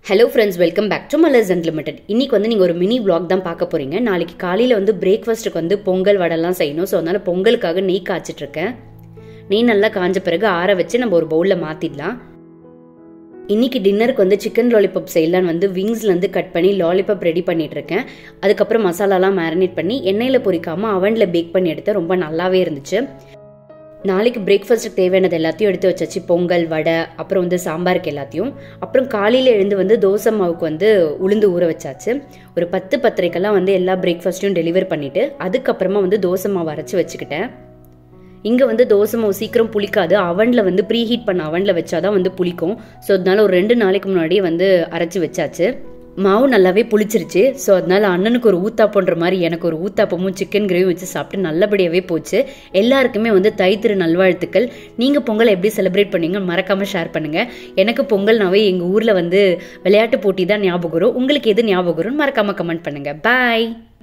hello friends welcome back to Malar's unlimited இன்னைக்கு வந்து நீங்கள் ஒரு மினி vlog தான் பார்க்க போறீங்க நாளைக்கு காலையில் வந்து பிரேக்ஃபாஸ்ட்டுக்கு வந்து பொங்கல் வடைலாம் செய்யணும் ஸோ அதனால பொங்கலுக்காக நெய் காய்ச்சிட்டு இருக்கேன் நெய் நல்லா காஞ்ச பிறகு ஆற வச்சு நம்ம ஒரு பவுலில் மாற்றிடலாம் இன்னைக்கு டின்னருக்கு வந்து சிக்கன் லாலிபாப் செய்யலான்னு வந்து விங்ஸ்லேருந்து கட் பண்ணி லாலிபாப் ரெடி பண்ணிட்டு இருக்கேன் அதுக்கப்புறம் மசாலாலாம் மேரினேட் பண்ணி எண்ணெயில் பொரிக்காமல் அவனில் பேக் பண்ணி எடுத்தேன் ரொம்ப நல்லாவே இருந்துச்சு நாளைக்கு பிரேக்ஃபாஸ்ட்டுக்கு தேவையானது எல்லாத்தையும் எடுத்து வச்சாச்சு பொங்கல் வடை அப்புறம் வந்து சாம்பாருக்கு எல்லாத்தையும் அப்புறம் காலையில் எழுந்து வந்து தோசை மாவுக்கு வந்து உளுந்து ஊற வச்சாச்சு ஒரு பத்து பத்திரிக்கெல்லாம் வந்து எல்லா பிரேக்ஃபாஸ்ட்டையும் டெலிவர் பண்ணிவிட்டு அதுக்கப்புறமா வந்து தோசை மாவு அரைச்சி வச்சுக்கிட்டேன் இங்கே வந்து தோசை மாவு சீக்கிரம் புளிக்காது அவனில் வந்து ப்ரீ ஹீட் பண்ண அவனில் வச்சாதான் வந்து புளிக்கும் ஸோ அதனால ஒரு ரெண்டு நாளைக்கு முன்னாடியே வந்து அரைச்சி வச்சாச்சு மாவு நல்லாவே புளிச்சிருச்சு ஸோ அதனால அண்ணனுக்கு ஒரு ஊத்தாப்பன்ற மாதிரி எனக்கு ஒரு ஊத்தாப்பமும் சிக்கன் கிரேவி வச்சு சாப்பிட்டு நல்லபடியாகவே போச்சு எல்லாருக்குமே வந்து தைத்திரு நல்வாழ்த்துக்கள் நீங்கள் பொங்கலை எப்படி செலிப்ரேட் பண்ணீங்க மறக்காமல் ஷேர் பண்ணுங்கள் எனக்கு பொங்கல்னாவே எங்கள் ஊரில் வந்து விளையாட்டு போட்டி தான் ஞாபகம் வரும் உங்களுக்கு எது ஞாபகம் வரும்னு மறக்காமல் கமெண்ட் பண்ணுங்கள் பாய்